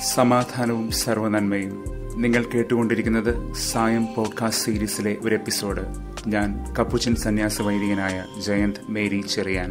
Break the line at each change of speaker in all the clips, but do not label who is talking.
സമാധാനവും സർവനന്മയും നിങ്ങൾ കേട്ടുകൊണ്ടിരിക്കുന്നത് സായം പോഡ്കാസ്റ്റ് സീരീസിലെ ഒരു എപ്പിസോഡ് ഞാൻ കപ്പുച്ചൻ സന്യാസ വൈദികനായ ജയന്ത് മേരി ചെറിയാൻ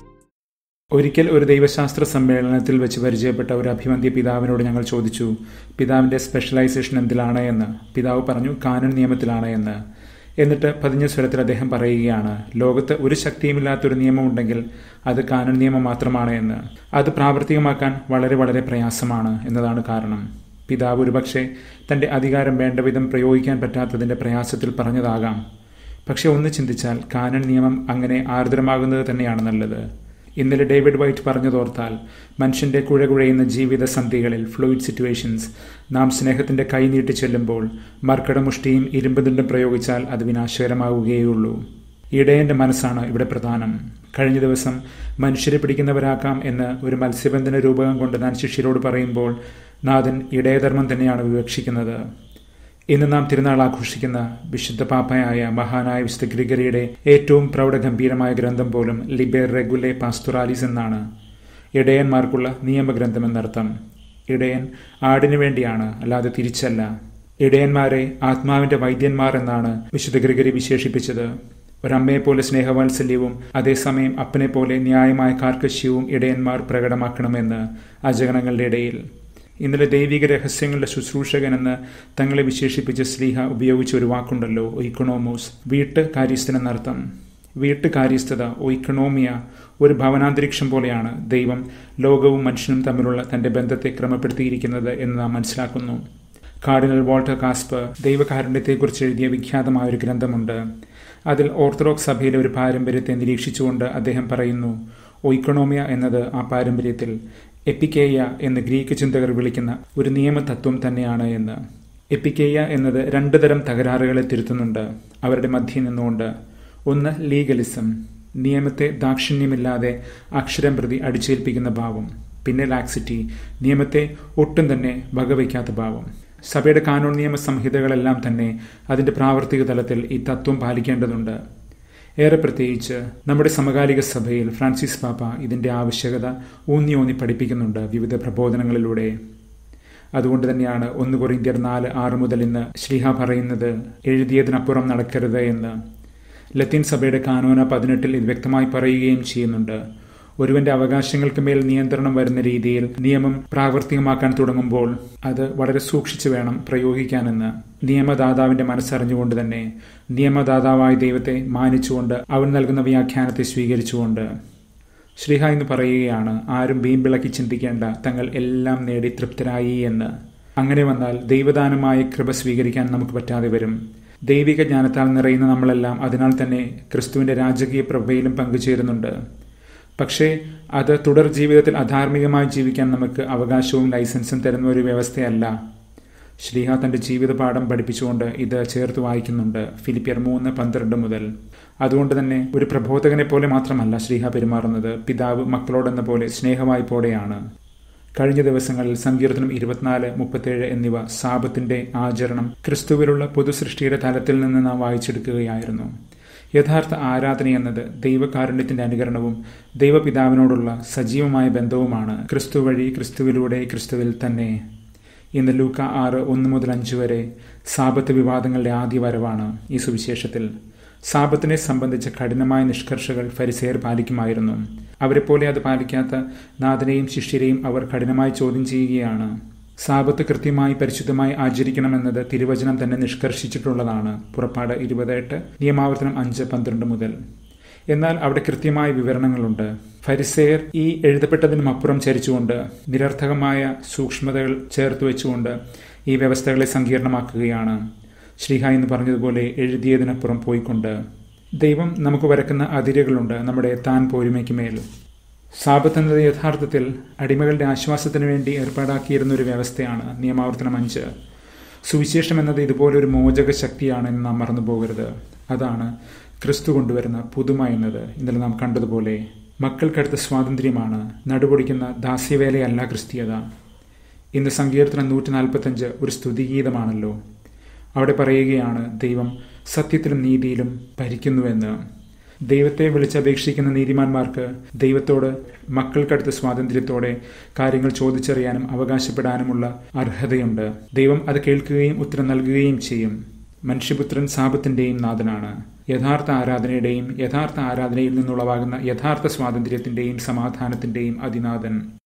ഒരിക്കൽ ഒരു ദൈവശാസ്ത്ര സമ്മേളനത്തിൽ വെച്ച് പരിചയപ്പെട്ട ഒരു അഭിമന്യ പിതാവിനോട് ഞങ്ങൾ ചോദിച്ചു പിതാവിന്റെ സ്പെഷ്യലൈസേഷൻ എന്തിലാണ് എന്ന് പിതാവ് പറഞ്ഞു കാനൻ നിയമത്തിലാണ് എന്ന് എന്നിട്ട് പതിഞ്ഞ സ്വരത്തിൽ അദ്ദേഹം പറയുകയാണ് ലോകത്ത് ഒരു ശക്തിയുമില്ലാത്തൊരു നിയമമുണ്ടെങ്കിൽ അത് കാനൻ നിയമം മാത്രമാണ് എന്ന് അത് പ്രാവർത്തികമാക്കാൻ വളരെ വളരെ പ്രയാസമാണ് എന്നതാണ് കാരണം പിതാവ് ഒരുപക്ഷെ തന്റെ അധികാരം വേണ്ടവിധം പ്രയോഗിക്കാൻ പറ്റാത്തതിന്റെ പ്രയാസത്തിൽ പറഞ്ഞതാകാം പക്ഷെ ഒന്ന് ചിന്തിച്ചാൽ കാനൻ നിയമം അങ്ങനെ ആർദ്രമാകുന്നത് തന്നെയാണ് നല്ലത് ഇന്നലെ ഡേവിഡ് വൈറ്റ് പറഞ്ഞതോർത്താൽ മനുഷ്യന്റെ കുഴകുഴയുന്ന ജീവിത സന്ധികളിൽ ഫ്ലൂയിഡ് സിറ്റുവേഷൻസ് നാം സ്നേഹത്തിന്റെ കൈ നീട്ടി ചെല്ലുമ്പോൾ മർക്കടമുഷ്ടിയും ഇരുമ്പുദണ്ഡം പ്രയോഗിച്ചാൽ അത് വിനാശകരമാവുകയുള്ളൂ ഇടയന്റെ മനസ്സാണ് ഇവിടെ പ്രധാനം കഴിഞ്ഞ ദിവസം മനുഷ്യരെ പിടിക്കുന്നവരാക്കാം എന്ന് ഒരു മത്സ്യബന്ധന രൂപകം കൊണ്ട് താൻ ശിഷ്യരോട് പറയുമ്പോൾ നാഥൻ ഇടയധർമ്മം തന്നെയാണ് വിവക്ഷിക്കുന്നത് ഇന്ന് നാം തിരുനാൾ ആഘോഷിക്കുന്ന വിശുദ്ധ പാപ്പയായ മഹാനായ വിശുദ്ധ ഗ്രിഗറിയുടെ ഏറ്റവും പ്രൗഢഗംഭീരമായ ഗ്രന്ഥം പോലും ലിബേർ റെഗുലെ പാസ്തുറാലിസ് എന്നാണ് ഇടയന്മാർക്കുള്ള നിയമഗ്രന്ഥം എന്നർത്ഥം ഇടയൻ ആടിനു വേണ്ടിയാണ് അല്ലാതെ തിരിച്ചല്ല ഇടയന്മാരെ ആത്മാവിന്റെ വൈദ്യന്മാർ എന്നാണ് വിശുദ്ധ ഗ്രിഗറി വിശേഷിപ്പിച്ചത് ഒരമ്മയെ പോലെ സ്നേഹവാത്സല്യവും അതേസമയം അപ്പനെ പോലെ ന്യായമായ കാർക്കശ്യവും ഇടയന്മാർ പ്രകടമാക്കണമെന്ന് അജഗണങ്ങളുടെ ഇടയിൽ ഇന്നലെ ദൈവിക രഹസ്യങ്ങളുടെ ശുശ്രൂഷകൻ എന്ന് തങ്ങളെ വിശേഷിപ്പിച്ച സ്ലീഹ ഉപയോഗിച്ച ഒരു വാക്കുണ്ടല്ലോ ഒയ്ക്കണോമോസ് വീട്ട് കാര്യസ്ഥനെന്നർത്ഥം വീട്ട് കാര്യസ്ഥത ഒയ്ക്കണോമിയ ഒരു ഭവനാന്തരീക്ഷം പോലെയാണ് ദൈവം ലോകവും മനുഷ്യനും തമ്മിലുള്ള തന്റെ ബന്ധത്തെ ക്രമപ്പെടുത്തിയിരിക്കുന്നത് എന്ന് നാം മനസ്സിലാക്കുന്നു കാർഡിനൽ വാൾട്ടർ കാസ്പർ ദൈവകാരുണ്യത്തെക്കുറിച്ച് എഴുതിയ വിഖ്യാതമായ ഒരു ഗ്രന്ഥമുണ്ട് അതിൽ ഓർത്തഡോക്സ് സഭയിലെ ഒരു പാരമ്പര്യത്തെ നിരീക്ഷിച്ചുകൊണ്ട് അദ്ദേഹം പറയുന്നു ഒയ്ക്കണോമിയ എന്നത് ആ പാരമ്പര്യത്തിൽ എപ്പിക്കേയ എന്ന് ഗ്രീക്ക് ചിന്തകർ വിളിക്കുന്ന ഒരു നിയമതത്വം തന്നെയാണ് എന്ന് എപ്പിക്കേയ എന്നത് രണ്ടു തരം തകരാറുകളെ തിരുത്തുന്നുണ്ട് അവരുടെ മധ്യം നിന്നുകൊണ്ട് ഒന്ന് ലീഗലിസം നിയമത്തെ ദാക്ഷിണ്യമില്ലാതെ അക്ഷരം പ്രതി അടിച്ചേൽപ്പിക്കുന്ന ഭാവം പിന്നെ ലാക്സിറ്റി നിയമത്തെ ഒട്ടും തന്നെ വകവയ്ക്കാത്ത ഭാവം സഭയുടെ കാനൂൺ നിയമ സംഹിതകളെല്ലാം തന്നെ അതിന്റെ പ്രാവർത്തിക തലത്തിൽ ഈ തത്വം പാലിക്കേണ്ടതുണ്ട് ഏറെ പ്രത്യേകിച്ച് നമ്മുടെ സമകാലിക സഭയിൽ ഫ്രാൻസിസ് പാപ്പ ഇതിന്റെ ആവശ്യകത ഊന്നി ഊന്നി പഠിപ്പിക്കുന്നുണ്ട് വിവിധ പ്രബോധനങ്ങളിലൂടെ അതുകൊണ്ട് തന്നെയാണ് ഒന്ന് കൊറിന്ത്യർ നാല് ആറ് മുതൽ ഇന്ന് ശ്രീഹ പറയുന്നത് എഴുതിയതിനപ്പുറം നടക്കരുത് എന്ന് ലത്തീൻ സഭയുടെ കാനോന പതിനെട്ടിൽ ഇത് വ്യക്തമായി പറയുകയും ചെയ്യുന്നുണ്ട് ഒരുവന്റെ അവകാശങ്ങൾക്ക് മേൽ നിയന്ത്രണം വരുന്ന രീതിയിൽ നിയമം പ്രാവർത്തികമാക്കാൻ തുടങ്ങുമ്പോൾ അത് വളരെ സൂക്ഷിച്ചു വേണം പ്രയോഗിക്കാനെന്ന് നിയമദാതാവിന്റെ മനസ്സറിഞ്ഞുകൊണ്ട് തന്നെ നിയമദാതാവായ ദൈവത്തെ മാനിച്ചുകൊണ്ട് അവൻ നൽകുന്ന വ്യാഖ്യാനത്തെ സ്വീകരിച്ചുകൊണ്ട് ശ്രീഹ എന്ന് പറയുകയാണ് ആരും വീമ്പിളക്കി ചിന്തിക്കേണ്ട തങ്ങൾ എല്ലാം നേടി തൃപ്തരായി എന്ന് അങ്ങനെ വന്നാൽ ദൈവദാനമായ കൃപ സ്വീകരിക്കാൻ നമുക്ക് പറ്റാതെ വരും ദൈവിക ജ്ഞാനത്താൽ നിറയുന്ന നമ്മളെല്ലാം അതിനാൽ തന്നെ ക്രിസ്തുവിന്റെ രാജകീയ പ്രഭയിലും പങ്കുചേരുന്നുണ്ട് പക്ഷേ അത് തുടർ ജീവിതത്തിൽ അധാർമികമായി ജീവിക്കാൻ നമുക്ക് അവകാശവും ലൈസൻസും തരുന്ന ഒരു വ്യവസ്ഥയല്ല ശ്രീഹ തന്റെ ജീവിത പാഠം പഠിപ്പിച്ചുകൊണ്ട് ഇത് ചേർത്ത് വായിക്കുന്നുണ്ട് ഫിലിപ്പിയർ മൂന്ന് പന്ത്രണ്ട് മുതൽ അതുകൊണ്ട് തന്നെ ഒരു പ്രബോധകനെ പോലെ മാത്രമല്ല ശ്രീഹ പെരുമാറുന്നത് പിതാവ് മക്കളോടെന്ന പോലെ സ്നേഹവായ്പോടെയാണ് കഴിഞ്ഞ ദിവസങ്ങളിൽ സങ്കീർത്തനം ഇരുപത്തിനാല് മുപ്പത്തേഴ് എന്നിവ സാപത്തിന്റെ ആചരണം ക്രിസ്തുവിലുള്ള പൊതുസൃഷ്ടിയുടെ തലത്തിൽ നിന്ന് നാം വായിച്ചെടുക്കുകയായിരുന്നു യഥാർത്ഥ ആരാധന എന്നത് ദൈവകാരുണ്യത്തിന്റെ അനുകരണവും ദൈവപിതാവിനോടുള്ള സജീവമായ ബന്ധവുമാണ് ക്രിസ്തു വഴി ക്രിസ്തുവിലൂടെ ക്രിസ്തുവിൽ തന്നെ ഇന്ന് ലൂക്ക ആറ് ഒന്ന് മുതൽ അഞ്ച് വരെ സാപത്ത് വിവാദങ്ങളുടെ ആദ്യ വരവാണ് ഈ സുവിശേഷത്തിൽ സാപത്തിനെ സംബന്ധിച്ച കഠിനമായ നിഷ്കർഷകൾ ഫരിസേർ പാലിക്കുമായിരുന്നു അവരെപ്പോലെ അത് പാലിക്കാത്ത നാഥനെയും ശിഷ്യരെയും അവർ കഠിനമായി ചോദ്യം ചെയ്യുകയാണ് സാപത്ത് കൃത്യമായി പരിശുദ്ധമായി ആചരിക്കണമെന്നത് തിരുവചനം തന്നെ നിഷ്കർഷിച്ചിട്ടുള്ളതാണ് പുറപ്പാട് ഇരുപതെട്ട് നിയമാവർത്തനം അഞ്ച് പന്ത്രണ്ട് മുതൽ എന്നാൽ അവിടെ കൃത്യമായ വിവരണങ്ങളുണ്ട് ഫരിസേർ ഈ എഴുതപ്പെട്ടതിനും അപ്പുറം ചരിച്ചുകൊണ്ട് നിരർത്ഥകമായ സൂക്ഷ്മതകൾ ചേർത്ത് വെച്ചുകൊണ്ട് ഈ വ്യവസ്ഥകളെ സങ്കീർണമാക്കുകയാണ് ശ്രീഹ എന്ന് പറഞ്ഞതുപോലെ എഴുതിയതിനപ്പുറം പോയിക്കൊണ്ട് ദൈവം നമുക്ക് വരക്കുന്ന അതിരുകളുണ്ട് നമ്മുടെ താൻ പോരുമയ്ക്ക് മേൽ സാപത്ത് എന്നത് യഥാർത്ഥത്തിൽ അടിമകളുടെ ആശ്വാസത്തിന് വേണ്ടി ഏർപ്പാടാക്കിയിരുന്ന ഒരു വ്യവസ്ഥയാണ് നിയമാവർത്തനം അഞ്ച് സുവിശേഷം എന്നത് ഇതുപോലെ ഒരു മോചക ശക്തിയാണ് എന്ന് നാം മറന്നു പോകരുത് അതാണ് ക്രിസ്തു കൊണ്ടുവരുന്ന പുതുമ എന്നത് ഇന്നലെ നാം കണ്ടതുപോലെ മക്കൾക്കടുത്ത സ്വാതന്ത്ര്യമാണ് നടുപൊടിക്കുന്ന ദാസ്യവേലയല്ല ക്രിസ്തീയത ഇന്ന് സങ്കീർത്തനം നൂറ്റി നാൽപ്പത്തഞ്ച് ഒരു സ്തുതിഗീതമാണല്ലോ അവിടെ പറയുകയാണ് ദൈവം സത്യത്തിലും നീതിയിലും ഭരിക്കുന്നുവെന്ന് ദൈവത്തെ വിളിച്ചപേക്ഷിക്കുന്ന നീതിമാന്മാർക്ക് ദൈവത്തോട് മക്കൾക്കടുത്ത സ്വാതന്ത്ര്യത്തോടെ കാര്യങ്ങൾ ചോദിച്ചറിയാനും അവകാശപ്പെടാനുമുള്ള അർഹതയുണ്ട് ദൈവം അത് കേൾക്കുകയും ഉത്തരം നൽകുകയും ചെയ്യും മനുഷ്യപുത്രൻ സാപത്തിന്റെയും നാഥനാണ് യഥാർത്ഥ ആരാധനയുടെയും യഥാർത്ഥ ആരാധനയിൽ നിന്നുളവാകുന്ന യഥാർത്ഥ സ്വാതന്ത്ര്യത്തിന്റെയും സമാധാനത്തിന്റെയും അതിനാഥൻ